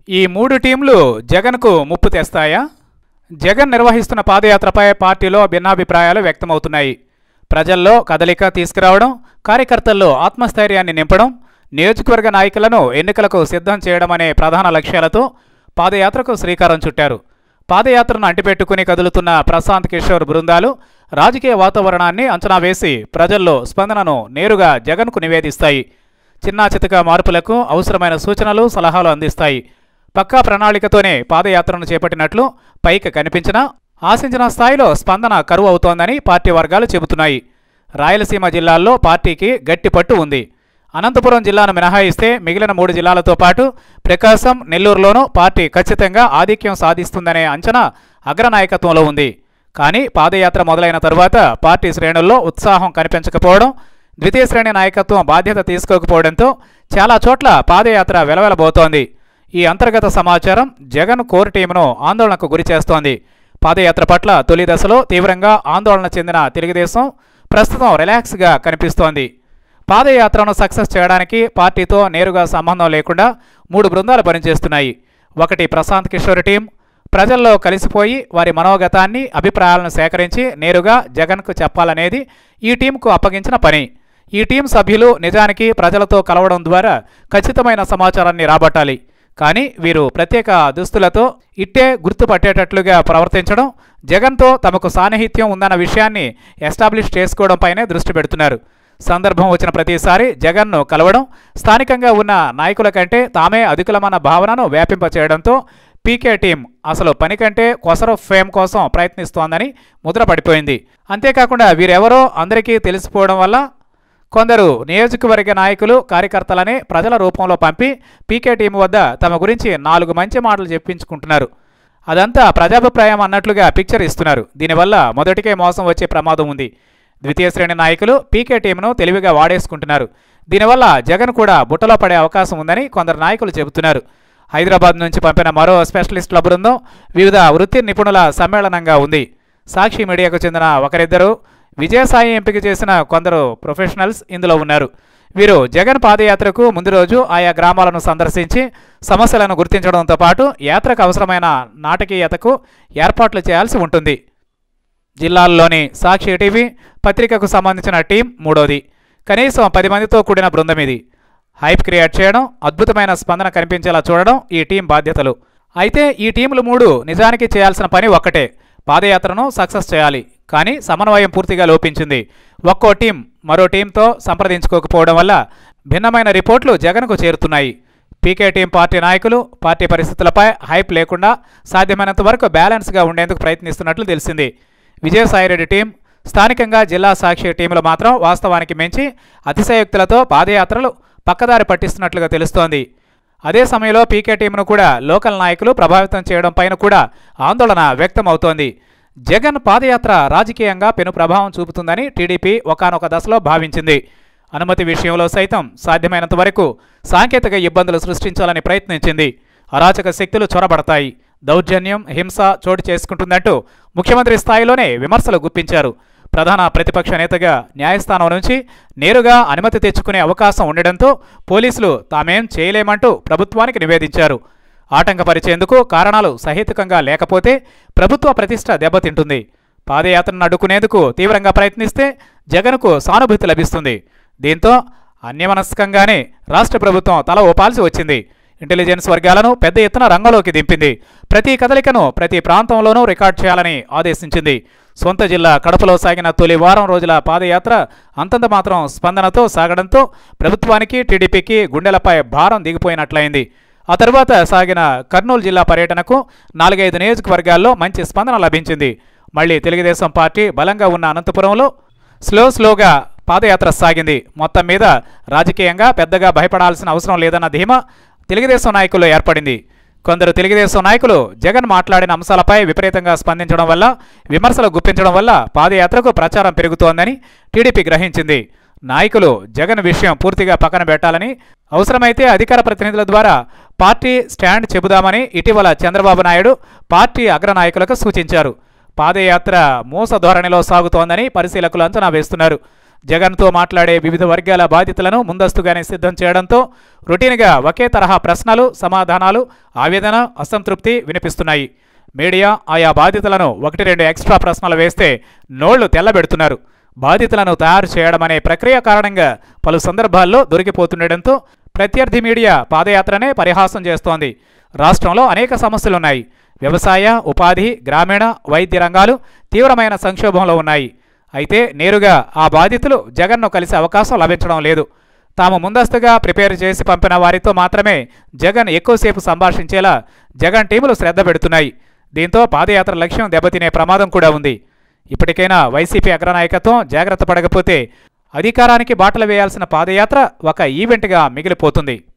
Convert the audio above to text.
ఈ మూడు టీంలు జగన్కు ముప్పు తెస్తాయా జగన్ నిర్వహిస్తున్న పాదయాత్రపై పార్టీలో భిన్నాభిప్రాయాలు వ్యక్తమవుతున్నాయి ప్రజల్లో కదలిక తీసుకురావడం కార్యకర్తల్లో ఆత్మస్థైర్యాన్ని నింపడం నియోజకవర్గ నాయకులను ఎన్నికలకు సిద్ధం చేయడం అనే ప్రధాన లక్ష్యాలతో పాదయాత్రకు శ్రీకారం చుట్టారు పాదయాత్రను అంటిపెట్టుకుని కదులుతున్న ప్రశాంత్ కిషోర్ బృందాలు రాజకీయ వాతావరణాన్ని అంచనా వేసి ప్రజల్లో స్పందనను నేరుగా జగన్కు నివేదిస్తాయి చిన్నా చితక మార్పులకు అవసరమైన సూచనలు సలహాలు అందిస్తాయి పక్కా ప్రణాళికతోనే పాదయాత్రను చేపట్టినట్లు పైకి కనిపించినా ఆశించిన స్థాయిలో స్పందన కరువు అవుతోందని పార్టీ వర్గాలు చెబుతున్నాయి రాయలసీమ జిల్లాల్లో పార్టీకి గట్టి పట్టు ఉంది అనంతపురం జిల్లాను మినహాయిస్తే మిగిలిన మూడు జిల్లాలతో పాటు ప్రకాశం నెల్లూరులోనూ పార్టీ ఖచ్చితంగా ఆధిక్యం సాధిస్తుందనే అంచనా అగ్రనాయకత్వంలో ఉంది కానీ పాదయాత్ర మొదలైన తరువాత పార్టీ శ్రేణుల్లో ఉత్సాహం కనిపించకపోవడం ద్వితీయ శ్రేణి నాయకత్వం బాధ్యత తీసుకోకపోవడంతో చాలా చోట్ల పాదయాత్ర వెలవెలబోతోంది ఈ అంతర్గత సమాచారం జగన్ కోర్ టీమును ఆందోళనకు గురిచేస్తోంది పాదయాత్ర పట్ల తొలి దశలో తీవ్రంగా ఆందోళన చెందిన తెలుగుదేశం ప్రస్తుతం రిలాక్స్గా కనిపిస్తోంది పాదయాత్రను సక్సెస్ చేయడానికి పార్టీతో నేరుగా సంబంధం లేకుండా మూడు బృందాలు పనిచేస్తున్నాయి ఒకటి ప్రశాంత్ కిషోర్ టీం ప్రజల్లో కలిసిపోయి వారి మనోగతాన్ని అభిప్రాయాలను సేకరించి నేరుగా జగన్కు చెప్పాలనేది ఈ టీంకు అప్పగించిన పని ఈ టీం సభ్యులు నిజానికి ప్రజలతో కలవడం ద్వారా ఖచ్చితమైన సమాచారాన్ని రాబట్టాలి కానీ వీరు ప్రత్యేక దుస్తులతో ఇట్టే గుర్తుపట్టేటట్లుగా ప్రవర్తించడం జగన్తో తమకు సాన్నిహిత్యం ఉందన్న విషయాన్ని ఎస్టాబ్లిష్ చేసుకోవడంపైనే దృష్టి పెడుతున్నారు సందర్భం వచ్చిన ప్రతిసారి జగన్ను కలవడం స్థానికంగా ఉన్న నాయకుల కంటే తామే అధికులమన్న భావనను వ్యాపింపచేయడంతో పీకే టీం అసలు పని కంటే కొసరు ఫేమ్ కోసం ప్రయత్నిస్తోందని ముద్ర పడిపోయింది అంతేకాకుండా వీరెవరో అందరికీ తెలిసిపోవడం వల్ల కొందరు నియోజకవర్గ నాయకులు కార్యకర్తలని ప్రజల రూపంలో పంపి పీకే టీం వద్ద తమ గురించి నాలుగు మంచి మాటలు చెప్పించుకుంటున్నారు అదంతా ప్రజాభిప్రాయం అన్నట్లుగా పిక్చర్ ఇస్తున్నారు దీనివల్ల మొదటికే మోసం వచ్చే ప్రమాదం ఉంది ద్వితీయ శ్రేణి నాయకులు పీకే టీంను తెలివిగా వాడేసుకుంటున్నారు దీనివల్ల జగన్ కూడా బుట్టలో పడే అవకాశం ఉందని కొందరు నాయకులు చెబుతున్నారు హైదరాబాద్ నుంచి పంపిన మరో స్పెషలిస్టుల బృందం వివిధ వృత్తి నిపుణుల సమ్మేళనంగా ఉంది సాక్షి మీడియాకు చెందిన ఒకరిద్దరు విజయసాయి ఎంపిక చేసిన కొందరు ప్రొఫెషనల్స్ ఇందులో ఉన్నారు వీరు జగన్ పాదయాత్రకు ముందు రోజు ఆయా గ్రామాలను సందర్శించి సమస్యలను గుర్తించడంతో పాటు యాత్రకు అవసరమైన నాటకీయతకు ఏర్పాట్లు చేయాల్సి ఉంటుంది జిల్లాల్లోని సాక్షి టీవీ పత్రికకు సంబంధించిన టీం మూడోది కనీసం పది మందితో కూడిన బృందం ఇది హైప్ క్రియేట్ చేయడం అద్భుతమైన స్పందన కనిపించేలా చూడడం ఈ టీం బాధ్యతలు అయితే ఈ టీములు మూడు నిజానికి చేయాల్సిన పని ఒక్కటే పాదయాత్రను సక్సెస్ చేయాలి కానీ సమన్వయం పూర్తిగా లోపించింది ఒక్కో టీం మరో టీంతో సంప్రదించుకోకపోవడం వల్ల భిన్నమైన రిపోర్ట్లు జగన్కు చేరుతున్నాయి పీకే టీం పార్టీ నాయకులు పార్టీ పరిస్థితులపై హైప్ లేకుండా సాధ్యమైనంత వరకు బ్యాలెన్స్గా ఉండేందుకు ప్రయత్నిస్తున్నట్లు తెలిసింది విజయసాయిరెడ్డి టీం స్థానికంగా జిల్లా సాక్షి టీములు మాత్రం వాస్తవానికి మించి అతిశయోక్తులతో పాదయాత్రలు పక్కదారి పట్టిస్తున్నట్లుగా తెలుస్తోంది అదే సమయంలో పీకే టీంను కూడా లోకల్ నాయకులు ప్రభావితం చేయడం పైన కూడా ఆందోళన వ్యక్తమవుతోంది జగన్ పాదయాత్ర రాజకీయంగా పెను ప్రభావం చూపుతుందని టీడీపీ ఒకానొక దశలో భావించింది అనుమతి విషయంలో సైతం సాధ్యమైనంత వరకు సాంకేతిక ఇబ్బందులు సృష్టించాలని ప్రయత్నించింది అరాచక శక్తులు చొరబడతాయి దౌర్జన్యం హింస చోటు చేసుకుంటుందంటూ ముఖ్యమంత్రి స్థాయిలోనే విమర్శలు గుప్పించారు ప్రధాన ప్రతిపక్ష నేతగా న్యాయస్థానం నుంచి నేరుగా అనుమతి తెచ్చుకునే అవకాశం ఉండడంతో పోలీసులు తామేం చేయలేమంటూ ప్రభుత్వానికి నివేదించారు ఆటంకపరిచేందుకు కారణాలు సహేతుకంగా లేకపోతే ప్రభుత్వ ప్రతిష్ట దెబ్బతింటుంది పాదయాత్రను అడ్డుకునేందుకు తీవ్రంగా ప్రయత్నిస్తే జగన్కు సానుభూతి లభిస్తుంది దీంతో అన్యమనస్కంగానే రాష్ట్ర ప్రభుత్వం తల ఊపాల్సి వచ్చింది ఇంటెలిజెన్స్ వర్గాలను పెద్ద ఎత్తున రంగంలోకి దింపింది ప్రతి కదలికను ప్రతి ప్రాంతంలోనూ రికార్డ్ చేయాలని ఆదేశించింది సొంత జిల్లా కడపలో సాగిన తొలి వారం రోజుల పాదయాత్ర అంతంత మాత్రం స్పందనతో సాగడంతో ప్రభుత్వానికి టీడీపీకి గుండెలపై భారం దిగిపోయినట్లయింది ఆ తర్వాత సాగిన కర్నూలు జిల్లా పర్యటనకు నాలుగైదు నియోజకవర్గాల్లో మంచి స్పందన లభించింది మళ్ళీ తెలుగుదేశం పార్టీ బలంగా ఉన్న అనంతపురంలో స్లో స్లోగా పాదయాత్ర సాగింది మొత్తం మీద రాజకీయంగా పెద్దగా భయపడాల్సిన అవసరం లేదన్న ధీమా తెలుగుదేశం నాయకుల్లో ఏర్పడింది కొందరు తెలుగుదేశం నాయకులు జగన్ మాట్లాడిన అంశాలపై విపరీతంగా స్పందించడం వల్ల విమర్శలు గుప్పించడం వల్ల పాదయాత్రకు ప్రచారం పెరుగుతోందని టీడీపీ గ్రహించింది నాయకులు జగన్ విషయం పూర్తిగా పక్కన పెట్టాలని అవసరమైతే అధికార ప్రతినిధుల ద్వారా పార్టీ స్టాండ్ చెబుదామని ఇటీవల చంద్రబాబు నాయుడు పార్టీ అగ్రనాయకులకు సూచించారు పాదయాత్ర మూస ధోరణిలో సాగుతోందని పరిశీలకులు అంచనా వేస్తున్నారు జగన్తో మాట్లాడే వివిధ వర్గాల బాధితులను ముందస్తుగానే సిద్ధం చేయడంతో రొటీన్గా ఒకే తరహా ప్రశ్నలు సమాధానాలు ఆవేదన అసంతృప్తి వినిపిస్తున్నాయి మీడియా ఆయా బాధితులను ఒకటి రెండు ఎక్స్ట్రా ప్రశ్నలు వేస్తే నోళ్లు తెల్లబెడుతున్నారు బాధితులను తయారు చేయడం అనే ప్రక్రియ కారణంగా పలు సందర్భాల్లో దొరికిపోతుండటంతో ప్రత్యర్థి మీడియా పాదయాత్రనే పరిహాసం చేస్తోంది రాష్ట్రంలో అనేక సమస్యలున్నాయి వ్యవసాయ ఉపాధి గ్రామీణ వైద్య రంగాలు తీవ్రమైన సంక్షోభంలో ఉన్నాయి అయితే నేరుగా ఆ బాధితులు జగన్ను కలిసే అవకాశం లభించడం లేదు తాము ముందస్తుగా ప్రిపేర్ చేసి పంపిన వారితో మాత్రమే జగన్ ఎక్కువసేపు సంభాషించేలా జగన్ టీములు శ్రద్ధ పెడుతున్నాయి దీంతో పాదయాత్ర లక్ష్యం దెబ్బతినే ప్రమాదం కూడా ఉంది ఇప్పటికైనా వైసీపీ అగ్రనాయకత్వం జాగ్రత్త పడకపోతే అధికారానికి బాటలు వేయాల్సిన పాదయాత్ర ఒక ఈవెంట్గా మిగిలిపోతుంది